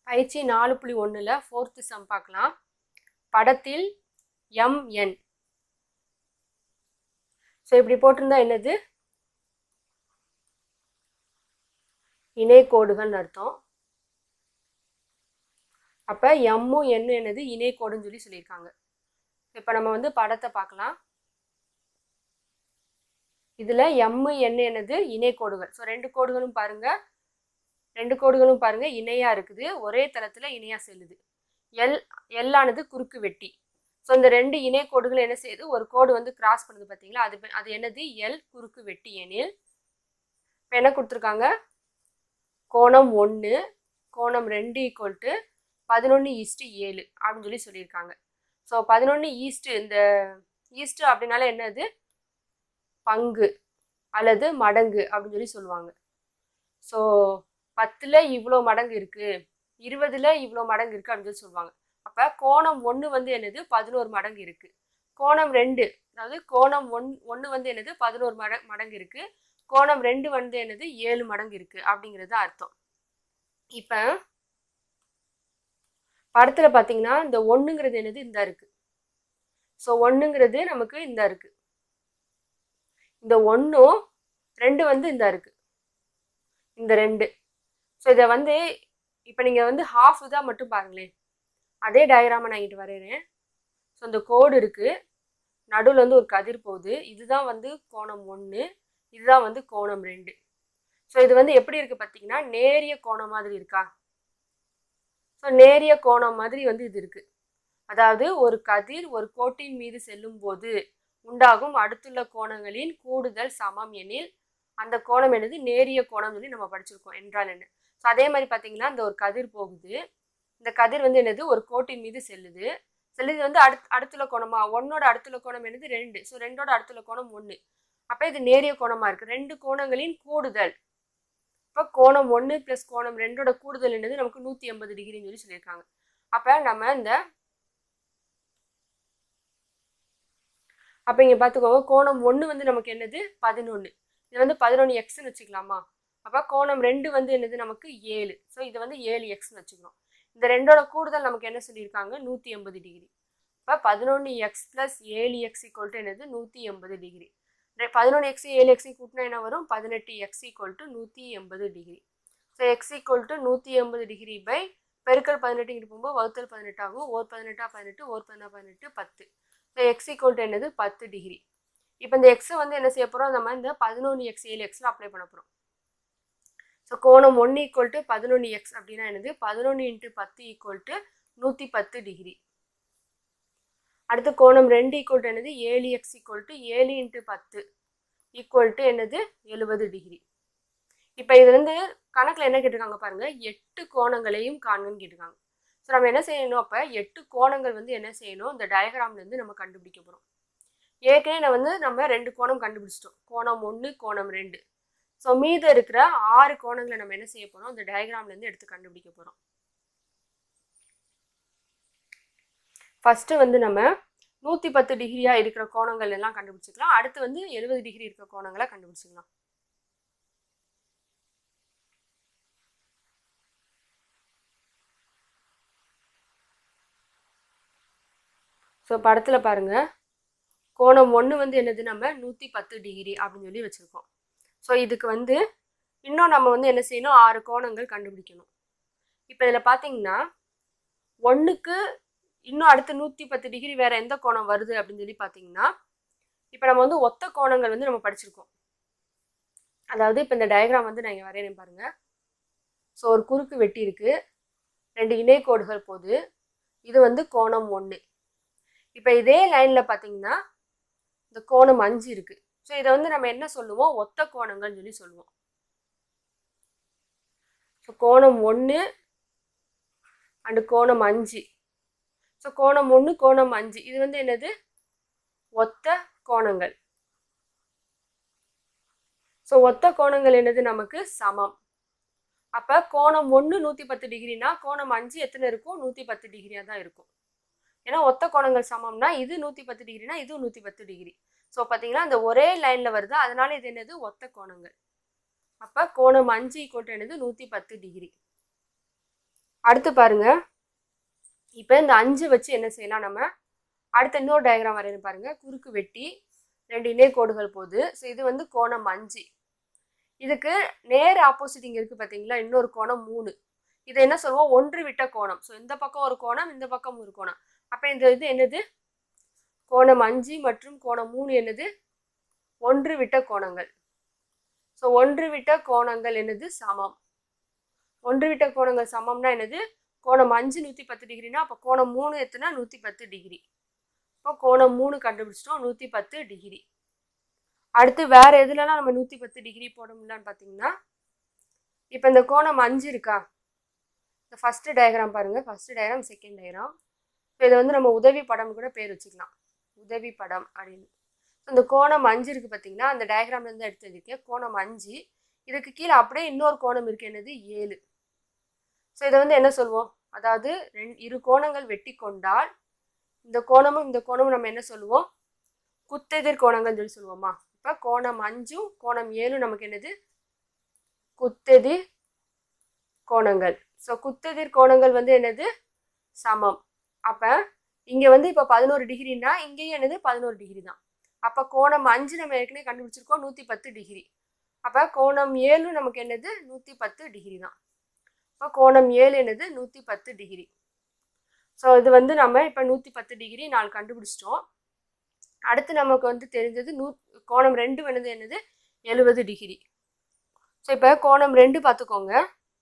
பயிற்சி நாலு புள்ளி ஒன்றில் ஃபோர்த்து சம் பார்க்கலாம் படத்தில் எம்என் ஸோ இப்படி போட்டிருந்தா என்னது இணைக்கோடுகள்னு அர்த்தம் அப்போ எம்மும் என்னும் என்னது இணைக்கோடுன்னு சொல்லி சொல்லியிருக்காங்க இப்போ நம்ம வந்து படத்தை பார்க்கலாம் இதில் எம்மு என்ன என்னது இணைக்கோடுகள் ஸோ ரெண்டு கோடுகளும் பாருங்க ரெண்டு கோடுகளும் பாருங்க இணையாக இருக்குது ஒரே தளத்தில் இணையாக செல்லுது எல் எல்லானது குறுக்கு வெட்டி ஸோ இந்த ரெண்டு இணை கோடுகள் என்ன செய்யுது ஒரு கோடு வந்து கிராஸ் பண்ணுது பார்த்தீங்களா அது அது என்னது எல் குறுக்கு வெட்டி எனில் இப்போ என்ன கொடுத்துருக்காங்க கோணம் ஒன்று கோணம் ரெண்டு ஈக்குவல் டு பதினொன்று ஈஸ்ட்டு ஏழு அப்படின்னு சொல்லி சொல்லியிருக்காங்க ஸோ பதினொன்று ஈஸ்ட்டு இந்த ஈஸ்ட்டு அப்படின்னால என்னது பங்கு அல்லது மடங்கு அப்படின்னு சொல்லி சொல்லுவாங்க ஸோ பத்தில் இவ்வளோ மடங்கு இருக்குது இருபதில் இவ்வளோ மடங்கு இருக்குது அப்படின்னு சொல்லி சொல்லுவாங்க அப்போ கோணம் ஒன்று வந்து என்னது பதினோரு மடங்கு இருக்குது கோணம் ரெண்டு அதாவது கோணம் ஒன் ஒன்று வந்து என்னது பதினோரு மட மடங்கு இருக்குது கோணம் ரெண்டு வந்து என்னது ஏழு மடங்கு இருக்குது அப்படிங்கிறது அர்த்தம் இப்போ படத்தில் பார்த்தீங்கன்னா இந்த ஒன்றுங்கிறது என்னது இந்த இருக்குது ஸோ ஒன்றுங்கிறது நமக்கு இந்த இருக்குது இந்த ஒன்றும் ரெண்டு வந்து இந்த இருக்குது இந்த ரெண்டு ஸோ இதை வந்து இப்போ நீங்கள் வந்து ஹாஃப் இதாக மட்டும் பாருங்களேன் அதே டயக்ராமை நான் இங்கிட்டு வரைகிறேன் ஸோ இந்த கோடு இருக்குது நடுவில் வந்து ஒரு கதிர் போகுது இதுதான் வந்து கோணம் ஒன்று இதுதான் வந்து கோணம் ரெண்டு ஸோ இது வந்து எப்படி இருக்குது பார்த்தீங்கன்னா நேரிய கோணம் மாதிரி இருக்கா ஸோ நேரிய கோணம் மாதிரி வந்து இது இருக்குது அதாவது ஒரு கதிர் ஒரு கோட்டின் மீது செல்லும் போது உண்டாகும் அடுத்துள்ள கோணங்களின் கூடுதல் சமம் எனில் அந்த கோணம் என்னது நேரிய கோணம் சொல்லி நம்ம படிச்சிருக்கோம் என்றால் என்ன ஸோ அதே மாதிரி பார்த்தீங்கன்னா இந்த ஒரு கதிர் போகுது இந்த கதிர் வந்து என்னது ஒரு கோட்டின் மீது செல்லுது செல்லுது வந்து அடுத் அடுத்துள்ள கோணமா ஒன்னோட அடுத்துள்ள கோணம் என்னது ரெண்டு ஸோ ரெண்டோட அடுத்துள்ள கோணம் ஒன்று அப்போ இது நேரிய கோணமா இருக்கு ரெண்டு கோணங்களின் கூடுதல் இப்போ கோணம் ஒன்று ப்ளஸ் கோணம் ரெண்டோட கூடுதல் என்னது நமக்கு நூற்றி எண்பது டிகிரின்னு சொல்லி சொல்லியிருக்காங்க அப்போ நம்ம இந்த அப்போ இங்கே பார்த்துக்கோங்க கோணம் ஒன்று வந்து நமக்கு என்னது பதினொன்று இது வந்து பதினொன்று எக்ஸ்ன்னு வச்சுக்கலாமா அப்போ கோணம் ரெண்டு வந்து என்னது நமக்கு ஏழு ஸோ இது வந்து ஏழு எக்ஸ்ன்னு வச்சுக்கணும் இந்த ரெண்டோட கூடுதல் நமக்கு என்ன சொல்லியிருக்காங்க நூற்றி எண்பது டிகிரி இப்போ பதினொன்று எக்ஸ் ப்ளஸ் ஏழு எக்ஸ் ஈக்குவல் டு என்னது நூற்றி எண்பது டிகிரி பதினொன்று எக்ஸ் ஏழு எக்ஸ் கூட்டினா என்ன வரும் பதினெட்டு எக்ஸ் ஈக்குவல் டு நூற்றி எண்பது degree so x equal to நூற்றி எண்பது டிகிரி பை பெருக்கல் பதினெட்டு இங்கிட்டு போகும்போது வகுத்தல் பதினெட்டு ஆகும் ஓர் பதினெட்டா பதினெட்டு ஓர் பதினா பதினெட்டு பத்து ஸோ எக்ஸ் ஈக்குவல் டு என்னது பத்து டிகிரி இப்போ இந்த எக்ஸை வந்து என்ன செய்ய போகிறோம் நம்ம இந்த பதினொன்று எக்ஸ் ஏழு எக்ஸில் அப்ளை பண்ண போகிறோம் ஸோ கோணம் ஒன்று ஈக்குவல் டு பதினொன்று எக்ஸ் அப்படின்னா என்னது பதினொன்று இன்ட்டு பத்து ஈக்குவல் டு நூற்றி பத்து டிகிரி அடுத்து கோணம் ரெண்டு ஈக்குவல் டு என்னது ஏழு எக்ஸ் ஈக்குவல் டு ஏழு இன்ட்டு பத்து ஈக்குவல் டு என்னது எழுபது டிகிரி இப்போ இது வந்து கணக்கில் என்ன கேட்டிருக்காங்க பாருங்க எட்டு கோணங்களையும் காண்கன்னு கேட்டிருக்காங்க ஸோ நம்ம என்ன செய்யணும் அப்போ எட்டு கோணங்கள் வந்து என்ன செய்யணும் இந்த டயக்ராம்லேருந்து நம்ம கண்டுபிடிக்க போகிறோம் ஏற்கனவே நான் வந்து நம்ம ரெண்டு கோணம் கண்டுபிடிச்சிட்டோம் கோணம் ஒன்று கோணம் ரெண்டு ஸோ மீத இருக்கிற ஆறு கோணங்களை நம்ம என்ன செய்ய போகிறோம் இந்த டயக்ராம்லேருந்து எடுத்து கண்டுபிடிக்க போகிறோம் ஃபஸ்ட்டு வந்து நம்ம நூற்றி பத்து டிகிரியாக இருக்கிற கோணங்கள் எல்லாம் கண்டுபிடிச்சிக்கலாம் அடுத்து வந்து எழுபது டிகிரி இருக்கிற கோணங்களை கண்டுபிடிச்சிக்கலாம் ஸோ படத்தில் பாருங்கள் கோணம் ஒன்று வந்து என்னது நம்ம நூற்றி பத்து டிகிரி அப்படின்னு சொல்லி வச்சுருக்கோம் ஸோ இதுக்கு வந்து இன்னும் நம்ம வந்து என்ன செய்யணும் ஆறு கோணங்கள் கண்டுபிடிக்கணும் இப்போ இதில் பார்த்தீங்கன்னா ஒன்றுக்கு இன்னும் அடுத்து நூற்றி பத்து டிகிரி வேறு எந்த கோணம் வருது அப்படின்னு சொல்லி பார்த்தீங்கன்னா இப்போ நம்ம வந்து ஒத்த கோணங்கள் வந்து நம்ம படிச்சிருக்கோம் அதாவது இப்போ இந்த டயக்ராம் வந்து நான் இங்கே வரையறேன் பாருங்கள் ஸோ ஒரு குறுக்கு வெட்டி இருக்குது ரெண்டு இணைக்கோடுகள் போகுது இது வந்து கோணம் ஒன்று இப்போ இதே லைனில் பார்த்தீங்கன்னா இந்த கோணம் அஞ்சு இருக்குது ஸோ இதை வந்து நம்ம என்ன சொல்லுவோம் ஒத்த கோணங்கள்னு சொல்லி சொல்லுவோம் ஸோ கோணம் ஒன்று அண்டு கோணம் அஞ்சு ஸோ கோணம் ஒன்று கோணம் அஞ்சு இது வந்து என்னது ஒத்த கோணங்கள் ஸோ ஒத்த கோணங்கள் என்னது நமக்கு சமம் அப்போ கோணம் ஒன்று நூற்றி பத்து டிகிரினா கோணம் அஞ்சு எத்தனை இருக்கும் நூற்றி பத்து டிகிரியாக தான் இருக்கும் ஏன்னா ஒத்த கோணங்கள் சமம்னா இது நூற்றி பத்து டிகிரினா இதுவும் நூற்றி பத்து டிகிரி ஸோ பார்த்தீங்கன்னா இந்த ஒரே லைனில் வருது அதனால இது என்னது ஒத்த கோணங்கள் அப்போ கோணம் அஞ்சு ஈக்குவல் என்னது நூற்றி பத்து டிகிரி அடுத்து பாருங்க இப்போ இந்த அஞ்சு வச்சு என்ன செய்யலாம் நம்ம அடுத்த இன்னொரு டயக்ராம் வரையணும் பாருங்க குறுக்கு வெட்டி ரெண்டு இணைக்கோடுகள் போகுது ஸோ இது வந்து கோணம் அஞ்சு இதுக்கு நேர் ஆப்போசிட் இங்கே இருக்குது பார்த்தீங்களா இன்னொரு கோணம் மூணு இதை என்ன சொல்லுவோம் ஒன்று விட்ட கோணம் ஸோ இந்த பக்கம் ஒரு கோணம் இந்த பக்கம் ஒரு கோணம் அப்போ இந்த இது என்னது கோணம் அஞ்சு மற்றும் கோணம் மூணு என்னது ஒன்று விட்ட கோணங்கள் ஸோ ஒன்று விட்ட கோணங்கள் என்னது சமம் ஒன்று விட்ட கோணங்கள் சமம்னா என்னது கோணம் அஞ்சு நூற்றி பத்து டிகிரினா அப்போ கோணம் மூணு எத்தனை நூற்றி பத்து டிகிரி இப்போ கோணம் மூணு கண்டுபிடிச்சிட்டோம் நூற்றி பத்து டிகிரி அடுத்து வேற எதுலலாம் நம்ம நூற்றி பத்து டிகிரி போட முடியலான்னு பார்த்தீங்கன்னா இப்போ இந்த கோணம் அஞ்சு இருக்கா இந்த ஃபஸ்ட்டு டயக்ராம் பாருங்கள் ஃபஸ்ட்டு டயக்ராம் செகண்ட் டயக்ராம் இப்போ இதை வந்து நம்ம உதவி படம் கூட பேர் வச்சுக்கலாம் உதவி படம் அப்படின்னு இந்த கோணம் அஞ்சு இருக்குது பார்த்தீங்கன்னா அந்த டயக்ராம்லேருந்து எடுத்து வச்சிருக்கேன் கோணம் அஞ்சு இதுக்கு கீழே அப்படியே இன்னொரு கோணம் இருக்கு என்னது ஏழு ஸோ இதை வந்து என்ன சொல்லுவோம் அதாவது ரெண்டு இரு கோணங்கள் வெட்டி கொண்டால் இந்த கோணமும் இந்த கோணமும் நம்ம என்ன சொல்லுவோம் குத்தெதிர் கோணங்கள் சொல்லி சொல்லுவோமா இப்போ கோணம் அஞ்சும் கோணம் ஏழும் நமக்கு என்னது குத்தெதிர் கோணங்கள் ஸோ குத்தெதிர் கோணங்கள் வந்து என்னது சமம் அப்போ இங்கே வந்து இப்போ பதினோரு டிகிரினா இங்கேயும் என்னது பதினோரு டிகிரி தான் அப்போ கோணம் அஞ்சு நம்ம ஏற்கனவே கண்டுபிடிச்சிருக்கோம் நூற்றி பத்து டிகிரி அப்போ கோணம் ஏழு நமக்கு என்னது நூற்றி பத்து டிகிரி தான் இப்போ கோணம் ஏழு என்னது நூற்றி பத்து டிகிரி ஸோ இது வந்து நம்ம இப்போ நூற்றி பத்து டிகிரி நாலு கண்டுபிடிச்சிட்டோம் அடுத்து நமக்கு வந்து தெரிஞ்சது நூ கோணம் ரெண்டு என்னது என்னது எழுபது டிகிரி ஸோ இப்போ கோணம் ரெண்டு பார்த்துக்கோங்க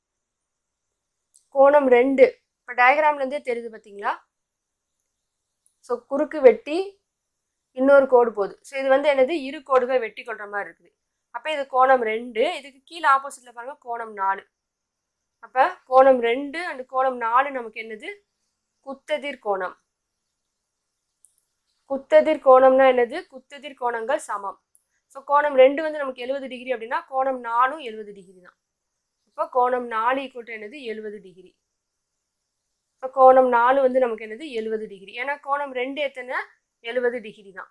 கோணம் ரெண்டு இப்போ டயக்ராம்லேருந்தே தெரியுது பார்த்தீங்களா ஸோ குறுக்கு வெட்டி இன்னொரு கோடு போகுது ஸோ இது வந்து என்னது இரு கோடுகள் வெட்டி கொள்கிற மாதிரி இருக்குது அப்போ இது கோணம் ரெண்டு இதுக்கு கீழே ஆப்போசிட்டில் பாருங்க கோணம் நாலு அப்போ கோணம் ரெண்டு அண்ட் கோணம் நாலு நமக்கு என்னது குத்தெதிர் கோணம் குத்தெதிர் கோணம்னா என்னது குத்தெதிர் கோணங்கள் சமம் ஸோ கோணம் ரெண்டு வந்து நமக்கு எழுபது டிகிரி அப்படின்னா கோணம் நாலும் எழுபது டிகிரி தான் இப்போ கோணம் நாலு ஈக்குவல் என்னது எழுபது டிகிரி இப்போ கோணம் நாலு வந்து நமக்கு என்னது எழுபது டிகிரி ஏன்னா கோணம் ரெண்டு எத்தனை எழுபது டிகிரி தான்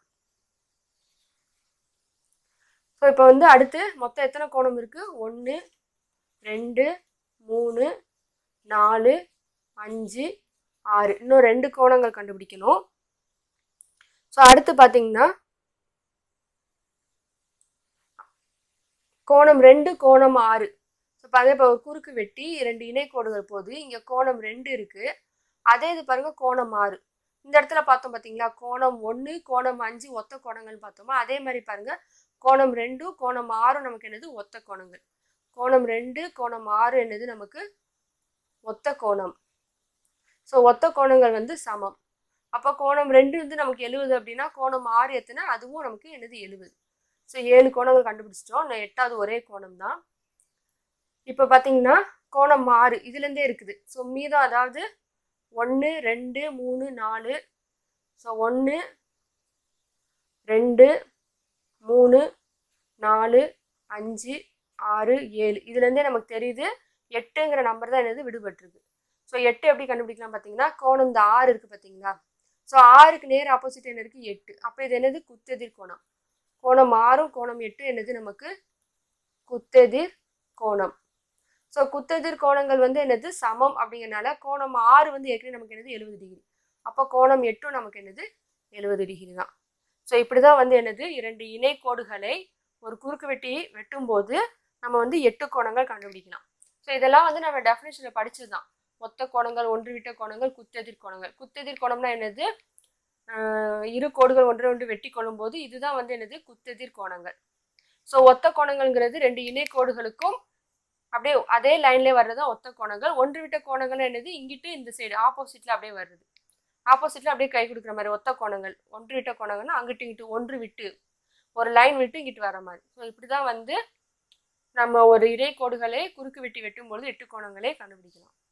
ஸோ இப்போ வந்து அடுத்து மொத்தம் எத்தனை கோணம் இருக்கு ஒன்று ரெண்டு மூணு நாலு அஞ்சு ஆறு இன்னும் ரெண்டு கோணங்கள் கண்டுபிடிக்கணும் ஸோ அடுத்து பார்த்தீங்கன்னா கோணம் ரெண்டு கோணம் ஆறு ஸோ பாருங்க இப்போ ஒரு குறுக்கு வெட்டி ரெண்டு இணைக்கோடுகள் போகுது இங்கே கோணம் ரெண்டு இருக்கு அதே இது பாருங்க கோணம் ஆறு இந்த இடத்துல பார்த்தோம் பார்த்தீங்களா கோணம் ஒன்று கோணம் அஞ்சு ஒத்த கோணங்கள்னு பார்த்தோமா அதே மாதிரி பாருங்க கோணம் ரெண்டு கோணம் ஆறும் நமக்கு என்னது ஒத்த கோணங்கள் கோணம் ரெண்டு கோணம் ஆறு என்னது நமக்கு ஒத்த கோணம் ஸோ ஒத்த கோணங்கள் வந்து சமம் அப்போ கோணம் ரெண்டு வந்து நமக்கு எழுபது அப்படின்னா கோணம் ஆறு எத்தனை அதுவும் நமக்கு என்னது எழுபது ஸோ ஏழு கோணங்கள் கண்டுபிடிச்சிட்டோம் நான் எட்டாவது ஒரே கோணம் தான் இப்போ பார்த்தீங்கன்னா கோணம் ஆறு இதுலேருந்தே இருக்குது ஸோ மீதம் அதாவது ஒன்று ரெண்டு மூணு நாலு ஸோ ஒன்று ரெண்டு மூணு நாலு அஞ்சு ஆறு ஏழு இதுலேருந்தே நமக்கு தெரியுது எட்டுங்கிற நம்பர் தான் என்னது விடுபட்டிருக்கு ஸோ எட்டு எப்படி கண்டுபிடிக்கலாம் பார்த்தீங்கன்னா கோணம் இந்த ஆறு இருக்குது பார்த்தீங்களா ஸோ ஆறுக்கு நேர் ஆப்போசிட் என்ன இருக்குது எட்டு அப்போ இது என்னது குத்தெதிர் கோணம் கோணம் ஆறும் கோணம் எட்டு என்னது நமக்கு குத்தெதிர் கோணம் ஸோ குத்தெதிர் கோணங்கள் வந்து என்னது சமம் அப்படிங்கிறனால கோணம் ஆறு வந்து ஏற்கனவே நமக்கு என்னது எழுபது டிகிரி அப்போ கோணம் எட்டும் நமக்கு என்னது எழுபது டிகிரி தான் ஸோ இப்படி தான் வந்து என்னது இரண்டு இணை கோடுகளை ஒரு குறுக்கு வெட்டி வெட்டும்போது நம்ம வந்து எட்டு கோணங்கள் கண்டுபிடிக்கலாம் ஸோ இதெல்லாம் வந்து நம்ம டெஃபினேஷனில் படிச்சது தான் ஒத்த கோணங்கள் ஒன்று விட்ட கோணங்கள் குத்தெதிர் கோணங்கள் குத்தெதிர் கோணம்னா என்னது ஆஹ் இரு கோடுகள் ஒன்றை ஒன்று வெட்டி கொள்ளும்போது இதுதான் வந்து என்னது குத்தெதிர் கோணங்கள் ஸோ ஒத்த கோணங்கள்ங்கிறது ரெண்டு இணை கோடுகளுக்கும் அப்படியே அதே லைன்லேயே வர்றது தான் ஒத்த கோணங்கள் ஒன்று விட்ட கோணங்கள் என்னது இங்கிட்டு இந்த சைடு ஆப்போசிட்ல அப்படியே வருது ஆப்போசிட்ல அப்படியே கை கொடுக்குற மாதிரி ஒத்த கோணங்கள் ஒன்று விட்ட கோணங்கள்னா அங்கிட்டு இங்கிட்டு ஒன்று விட்டு ஒரு லைன் விட்டு இங்கிட்டு வர மாதிரி ஸோ இப்படி தான் வந்து நம்ம ஒரு இறை கோடுகளை குறுக்கு வெட்டி வெட்டும் பொழுது எட்டு கோணங்களை கண்டுபிடிக்கலாம்